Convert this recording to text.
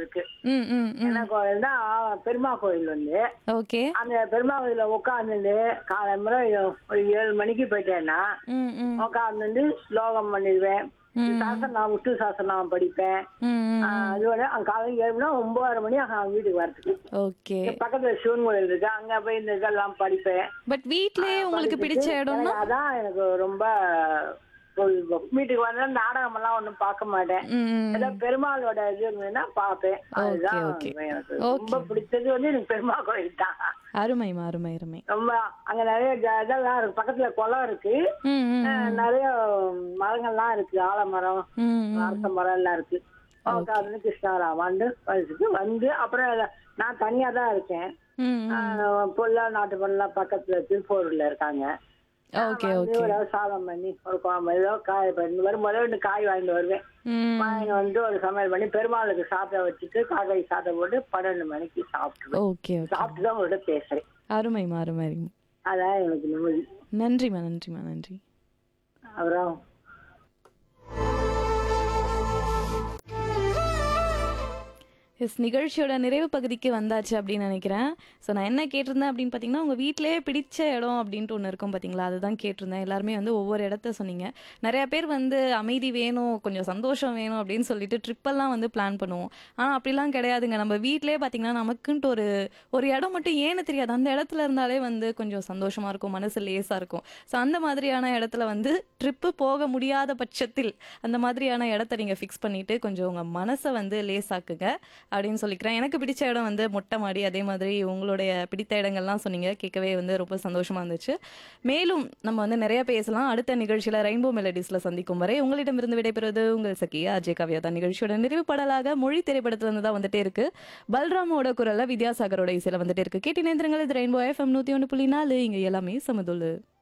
இருக்கு ம் ம் ம் என்ன கோயில்னா பெருமா கோயில் வந்து ஓகே அந்த பெருமா கோயில உட்காந்துட்டு காலம்புற ஒரு ஏழு மணிக்கு போயிட்டேன்னா ம் ம் உட்காந்துட்டு ஸ்லோகம் பண்ணிடுவேன் சாசனம் விஷ்ணு சாசனம் படிப்பேன் ம் ம் ஆஹ் அது வந்து அங்க காலையில் ஏழு மணி ஒன்பதரை மணி ஆகும் வீட்டுக்கு வரதுக்கு ஓகே பக்கத்துல சிவன் கோயில் இருக்கு அங்க போய் இந்த இதெல்லாம் படிப்பேன் பட் வீட்லயே உங்களுக்கு பிடிச்ச இடம்னா எனக்கு அதான் எனக்கு ரொம்ப பொழுதுபோக்கு. வீட்டுக்கு வந்தா நாடகம் எல்லாம் ஒண்ணும் பார்க்க மாட்டேன் ம் ம் ஏதோ பெருமாளோட இது இருந்ததுன்னா பார்ப்பேன் அதுதான் okay. எனக்கு ரொம்ப பிடிச்சது வந்து எனக்கு பெருமாள் கோயில் தான் அருமைமா அருமை அருமை ரொம்ப அங்க நிறைய ஜ- இதெல்லாம் இருக்கு பக்கத்துல குளம் இருக்கு ம் ம் அஹ் நிறைய மரங்கள்லாம் இருக்கு ஆலமரம் ம் ம் அரச மரம் எல்லாம் இருக்கு உட்காந்து கிருஷ்ணாராமான்னு படிச்சுட்டு வந்து அப்புறம் நான் தனியா தான் இருக்கேன் ம் ம். ஆஹ் பொல்லா நாட்டு பொருள்லாம் பக்கத்துல திருப்பூர்ல இருக்காங்க ஓகே வந்து ஓகே ஒரு சாதம் பண்ணி ஒரு குழம்பு ஏதோ காய் பண்ணி வரும்போது ரெண்டு காய் வாங்கிட்டு வருவேன் ம் வாங்கிட்டு வந்து ஒரு சமையல் பண்ணி பெருமாளுக்கு சாப்பிட வச்சுட்டு காக்காய் சாப்பிட போட்டு பன்னெண்டு மணிக்கு சாப்பிட்டுருவேன் ஓகே ஓகே சாப்பிட்டு தான் உங்கள்கிட்ட பேசுறேன் அருமைமா அருமை அருமை அதான் எனக்கு நிம்மதி நன்றிம்மா நன்றிம்மா நன்றி அப்புறம் எஸ் நிகழ்ச்சியோட நிறைவு பகுதிக்கு வந்தாச்சு அப்படின்னு நினைக்கிறேன் ஸோ நான் என்ன கேட்டிருந்தேன் அப்படின்னு பார்த்தீங்கன்னா உங்கள் வீட்டிலேயே பிடிச்ச இடம் அப்படின்ட்டு ஒன்று இருக்கும் பார்த்தீங்களா அதுதான் கேட்டிருந்தேன் எல்லாருமே வந்து ஒவ்வொரு இடத்த சொன்னீங்க நிறைய பேர் வந்து அமைதி வேணும் கொஞ்சம் சந்தோஷம் வேணும் அப்படின்னு சொல்லிட்டு ட்ரிப்பெல்லாம் வந்து பிளான் பண்ணுவோம் ஆனால் அப்படிலாம் கிடையாதுங்க நம்ம வீட்டிலேயே பார்த்தீங்கன்னா நமக்குன்ட்டு ஒரு ஒரு இடம் மட்டும் ஏன்னு தெரியாது அந்த இடத்துல இருந்தாலே வந்து கொஞ்சம் சந்தோஷமாக இருக்கும் மனசு லேசாக இருக்கும் ஸோ அந்த மாதிரியான இடத்துல வந்து ட்ரிப்பு போக முடியாத பட்சத்தில் அந்த மாதிரியான இடத்த நீங்கள் ஃபிக்ஸ் பண்ணிட்டு கொஞ்சம் உங்கள் மனசை வந்து லேசாக்குங்க அப்படின்னு சொல்லிக்கிறேன் எனக்கு பிடிச்ச இடம் வந்து மொட்டை மாடி அதே மாதிரி உங்களுடைய பிடித்த இடங்கள்லாம் சொன்னீங்க கேட்கவே வந்து ரொம்ப சந்தோஷமா இருந்துச்சு மேலும் நம்ம வந்து நிறைய பேசலாம் அடுத்த நிகழ்ச்சியில ரெயின்போ மெலடிஸ்ல சந்திக்கும் வரை உங்களிடமிருந்து விடைபெறுவது உங்கள் சகியா அஜய் கவியா தான் நிகழ்ச்சியோட நிறைவு பாடலாக மொழி திரைப்படத்துல இருந்து தான் வந்துட்டே இருக்கு பல்ராமோட குரல்ல வித்யாசாகரோட இசையில வந்துட்டே இருக்கு கேட்டி நேந்திரங்கள் இது ரெயின்போ எஃப்எம் நூத்தி ஒன்று புள்ளி நாலு இங்க எல்லாமே சமதுள்ளு